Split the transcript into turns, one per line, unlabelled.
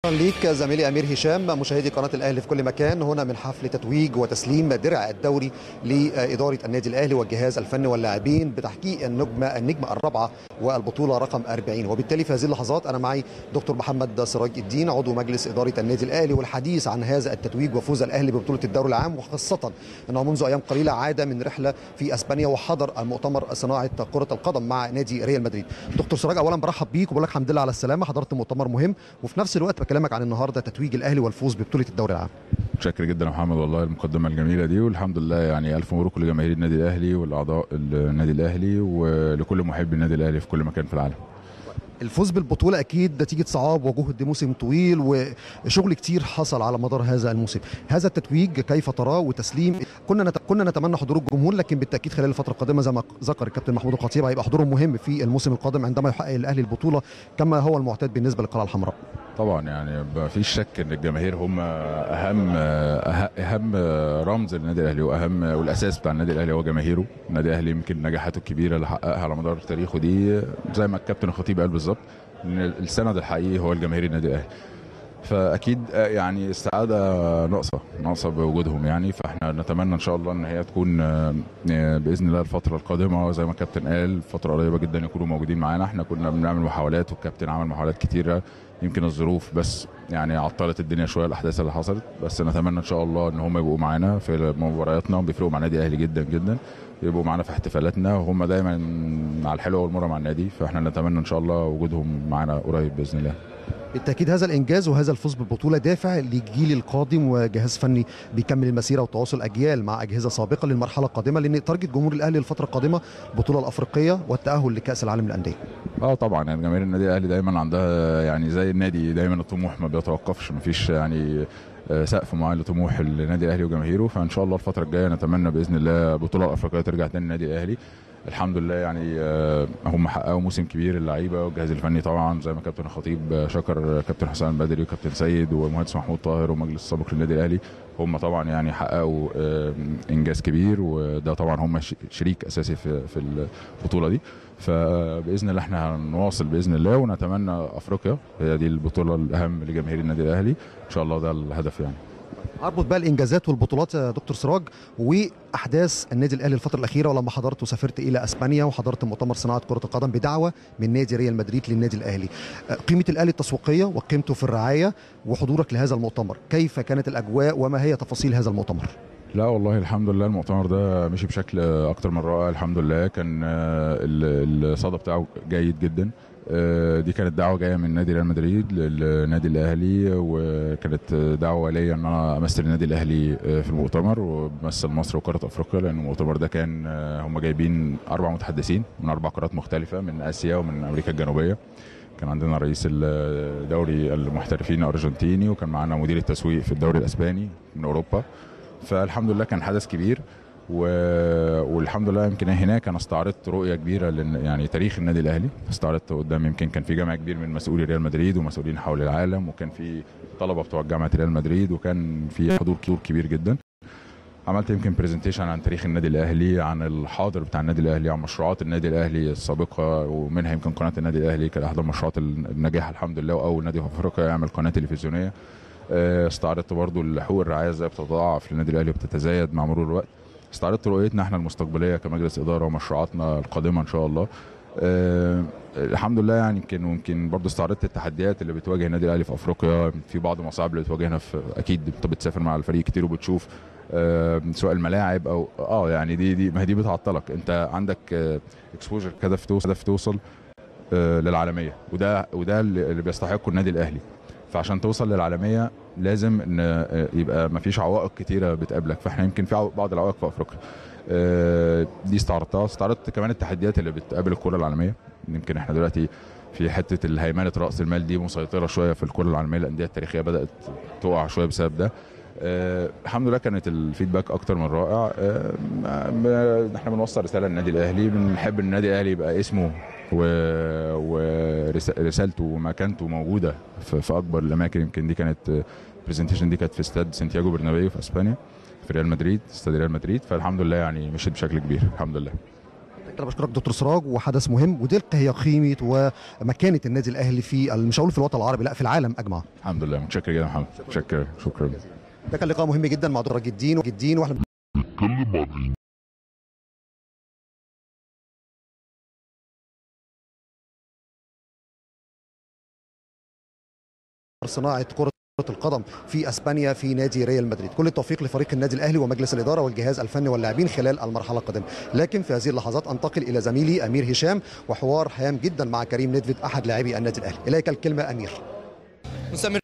شكرا ليك زميلي امير هشام مشاهدي قناه الاهلي في كل مكان هنا من حفل تتويج وتسليم درع الدوري لاداره النادي الاهلي والجهاز الفني واللاعبين بتحقيق النجمه النجمه الرابعه والبطوله رقم 40 وبالتالي في هذه اللحظات انا معي دكتور محمد سراج الدين عضو مجلس اداره النادي الاهلي والحديث عن هذا التتويج وفوز الاهلي ببطوله الدوري العام وخاصه انه منذ ايام قليله عاد من رحله في اسبانيا وحضر المؤتمر صناعه كره القدم مع نادي ريال مدريد دكتور سراج اولا برحب بيك وبقول لك الحمد لله على السلامه حضرت مؤتمر مهم وفي نفس الوقت بكلمك عن النهارده تتويج الاهلي والفوز ببطوله الدوري العام
متشكر جدا يا محمد والله المقدمه الجميله دي والحمد لله يعني الف مبروك لجماهير النادي الاهلي والاعضاء النادي الاهلي ولكل محب النادي الاهلي في كل مكان في العالم
الفوز بالبطوله اكيد نتيجه صعاب وجهد موسم طويل وشغل كتير حصل على مدار هذا الموسم هذا التتويج كيف تراه وتسليم كنا نت... كنا نتمنى حضور الجمهور لكن بالتاكيد خلال الفتره القادمه زي ما ذكر الكابتن محمود الخطيب هيبقى حضورهم مهم في الموسم القادم عندما يحقق الاهلي البطوله كما هو المعتاد بالنسبه للقلعه الحمراء
طبعا يعني ما فيش شك ان الجماهير هم اهم اهم رمز للنادي الاهلي واهم والاساس بتاع النادي الاهلي هو جماهيره النادي الاهلي يمكن نجاحاته الكبيره اللي حققها على مدار تاريخه دي زي ما الكابتن الخطيب قال بالظبط ان السند الحقيقي هو الجماهير النادي الاهلي فاكيد يعني السعاده ناقصه ناقصه بوجودهم يعني فاحنا نتمنى ان شاء الله ان هي تكون باذن الله الفتره القادمه زي ما الكابتن قال فتره قريبه جدا يكونوا موجودين معانا احنا كنا بنعمل محاولات والكابتن عمل محاولات كتيره يمكن الظروف بس يعني عطلت الدنيا شويه الاحداث اللي حصلت بس نتمنى ان شاء الله ان هم يبقوا معانا في مبارياتنا وبيفرقوا مع النادي الاهلي جدا جدا يبقوا معانا في احتفالاتنا وهم دايما على الحلوه والمره مع النادي فاحنا نتمنى ان شاء الله وجودهم معانا قريب باذن الله
بالتاكيد هذا الانجاز وهذا الفوز بالبطوله دافع للجيل القادم وجهاز فني بيكمل المسيره وتواصل اجيال مع اجهزه سابقه للمرحله القادمه لان تارجت جمهور الاهلي الفتره القادمه البطوله الافريقيه والتاهل لكاس العالم للانديه.
اه طبعا يعني جماهير النادي الاهلي دايما عندها يعني زي النادي دايما الطموح ما بيتوقفش ما فيش يعني سقف معين لطموح النادي الاهلي وجماهيره فان شاء الله الفتره الجايه نتمنى باذن الله البطوله الافريقيه ترجع تاني النادي الاهلي الحمد لله يعني هم حققوا موسم كبير اللعيبه والجهاز الفني طبعا زي ما كابتن الخطيب شكر كابتن حسام البدري وكابتن سيد ومهندس محمود طاهر ومجلس السابق للنادي الاهلي هم طبعا يعني حققوا انجاز كبير وده طبعا هم شريك اساسي في في البطوله دي فباذن الله احنا هنواصل باذن الله ونتمنى افريقيا هي دي البطوله الاهم لجماهير النادي الاهلي ان شاء الله ده الهدف يعني
اربط بقى الانجازات والبطولات يا دكتور سراج واحداث النادي الاهلي الفتره الاخيره ولما حضرت وسافرت الى اسبانيا وحضرت مؤتمر صناعه كره القدم بدعوه من نادي ريال مدريد للنادي الاهلي قيمه الاهلي التسويقيه وقيمته في الرعايه وحضورك لهذا المؤتمر كيف كانت الاجواء وما هي تفاصيل هذا المؤتمر
لا والله الحمد لله المؤتمر ده مشي بشكل اكتر من رائع الحمد لله كان الصدى بتاعه جيد جدا دي كانت دعوه جايه من نادي ريال مدريد للنادي الاهلي وكانت دعوه ليا ان انا امثل النادي الاهلي في المؤتمر وبمثل مصر وقاره افريقيا لان المؤتمر ده كان هم جايبين اربع متحدثين من اربع قارات مختلفه من اسيا ومن امريكا الجنوبيه كان عندنا رئيس الدوري المحترفين ارجنتيني وكان معانا مدير التسويق في الدوري الاسباني من اوروبا فالحمد لله كان حدث كبير و... والحمد لله يمكن هناك انا استعرضت رؤيه كبيره لن... يعني تاريخ النادي الاهلي استعرضت قدام يمكن كان في جمع كبير من مسؤولي ريال مدريد ومسؤولين حول العالم وكان في طلبه بتوع جامعه ريال مدريد وكان في حضور كبير جدا عملت يمكن برزنتيشن عن تاريخ النادي الاهلي عن الحاضر بتاع النادي الاهلي عن مشروعات النادي الاهلي السابقه ومنها يمكن قناه النادي الاهلي كانت احدى مشروعات النجاح الحمد لله واول نادي في افريقيا يعمل قناه تلفزيونيه استعرضت برضو حقوق الرعايه ازاي بتتضاعف للنادي الاهلي وبتتزايد مع مرور الوقت استعرضت رؤيتنا احنا المستقبليه كمجلس اداره ومشروعاتنا القادمه ان شاء الله أه الحمد لله يعني يمكن ويمكن برضه استعرضت التحديات اللي بتواجه النادي الاهلي في افريقيا في بعض المصاعب اللي بتواجهنا في اكيد انت بتسافر مع الفريق كتير وبتشوف أه سواء الملاعب او اه يعني دي دي ما هي دي بتعطلك انت عندك اكسبوجر هدف توصل هدف توصل أه للعالميه وده وده اللي بيستحقه النادي الاهلي فعشان توصل للعالميه لازم ان يبقى ما فيش عوائق كتيره بتقابلك فاحنا يمكن في بعض العوائق في افريقيا دي استعرضتها استعرضت كمان التحديات اللي بتقابل الكره العالميه يمكن احنا دلوقتي في حته الهيمنه راس المال دي مسيطره شويه في الكره العالميه الانديه التاريخيه بدات تقع شويه بسبب ده أه الحمد لله كانت الفيدباك اكتر من رائع أه احنا بنوصل رساله للنادي الاهلي بنحب النادي الاهلي يبقى اسمه ورسالته ومكانته موجوده في, في اكبر الاماكن يمكن دي كانت البرزنتيشن دي كانت في استاد سانتياغو برنابيو في اسبانيا في ريال مدريد استاد ريال مدريد فالحمد لله يعني مشيت بشكل كبير الحمد لله
انا بشكرك دكتور سراج وحدث مهم ودي هي قيمه ومكانه النادي الاهلي في مش هقول في الوطن العربي لا في العالم اجمع
الحمد لله متشكر جدا يا محمد متشكر شكرا
ده كان لقاء مهم جدا مع دكتور الدين والدين واحنا صناعه كره القدم في اسبانيا في نادي ريال مدريد كل التوفيق لفريق النادي الاهلي ومجلس الاداره والجهاز الفني واللاعبين خلال المرحله القادمه لكن في هذه اللحظات انتقل الى زميلي امير هشام وحوار هام جدا مع كريم ندفد احد لاعبي النادي الاهلي اليك الكلمه امير
نستمر